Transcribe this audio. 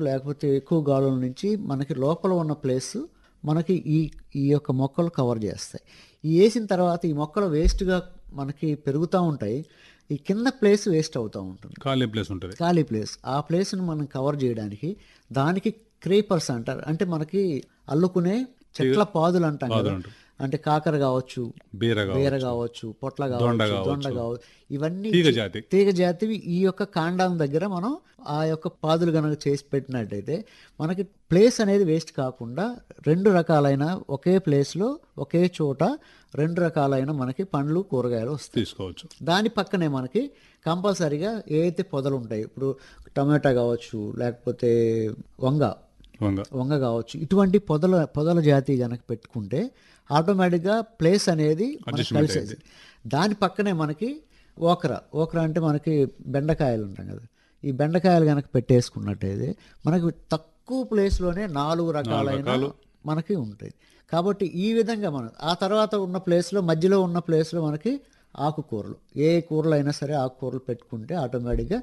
లేకపోతే ఎక్కువ గాలుల నుంచి మనకి లోపల ఉన్న ప్లేస్ మనకి ఈ ఈ యొక్క మొక్కలు కవర్ చేస్తాయి ఈ వేసిన తర్వాత ఈ మొక్కలు వేస్ట్గా మనకి పెరుగుతూ ఉంటాయి ఈ కింద ప్లేస్ వేస్ట్ అవుతూ ఉంటుంది ఖాళీ ప్లేస్ ఉంటుంది ఖాళీ ప్లేస్ ఆ ప్లేస్ని మనం కవర్ చేయడానికి దానికి క్రీపర్స్ అంటారు అంటే మనకి అల్లుకునే చెట్ల పాదులు అంటాం కదా అంటాం. అంటే కాకర కావచ్చు బీరగా బీర కావచ్చు పొట్ల కావచ్చు దొండ కావచ్చు ఇవన్నీ తీగ జాతి తీగ జాతివి ఈ యొక్క కాండం దగ్గర మనం ఆ యొక్క పాదులు కనుక చేసి పెట్టినట్టయితే మనకి ప్లేస్ అనేది వేస్ట్ కాకుండా రెండు రకాలైన ఒకే ప్లేస్లో ఒకే చోట రెండు రకాలైన మనకి పండ్లు కూరగాయలు వస్తాయి తీసుకోవచ్చు దాని పక్కనే మనకి కంపల్సరీగా ఏ అయితే పొదలు ఉంటాయి ఇప్పుడు టమాటా కావచ్చు లేకపోతే వంగ వంగ వంగ కావచ్చు ఇటువంటి పొదల పొదల జాతి కనుక పెట్టుకుంటే ఆటోమేటిక్గా ప్లేస్ అనేది మనకి కలిసేది దాని పక్కనే మనకి ఓకర ఓకర అంటే మనకి బెండకాయలు ఉంటాం కదా ఈ బెండకాయలు కనుక పెట్టేసుకున్నట్టయితే మనకి తక్కువ ప్లేస్లోనే నాలుగు రకాలైన మనకి ఉంటాయి కాబట్టి ఈ విధంగా మనం ఆ తర్వాత ఉన్న ప్లేస్లో మధ్యలో ఉన్న ప్లేస్లో మనకి ఆకుకూరలు ఏ కూరలు అయినా సరే ఆకుకూరలు పెట్టుకుంటే ఆటోమేటిక్గా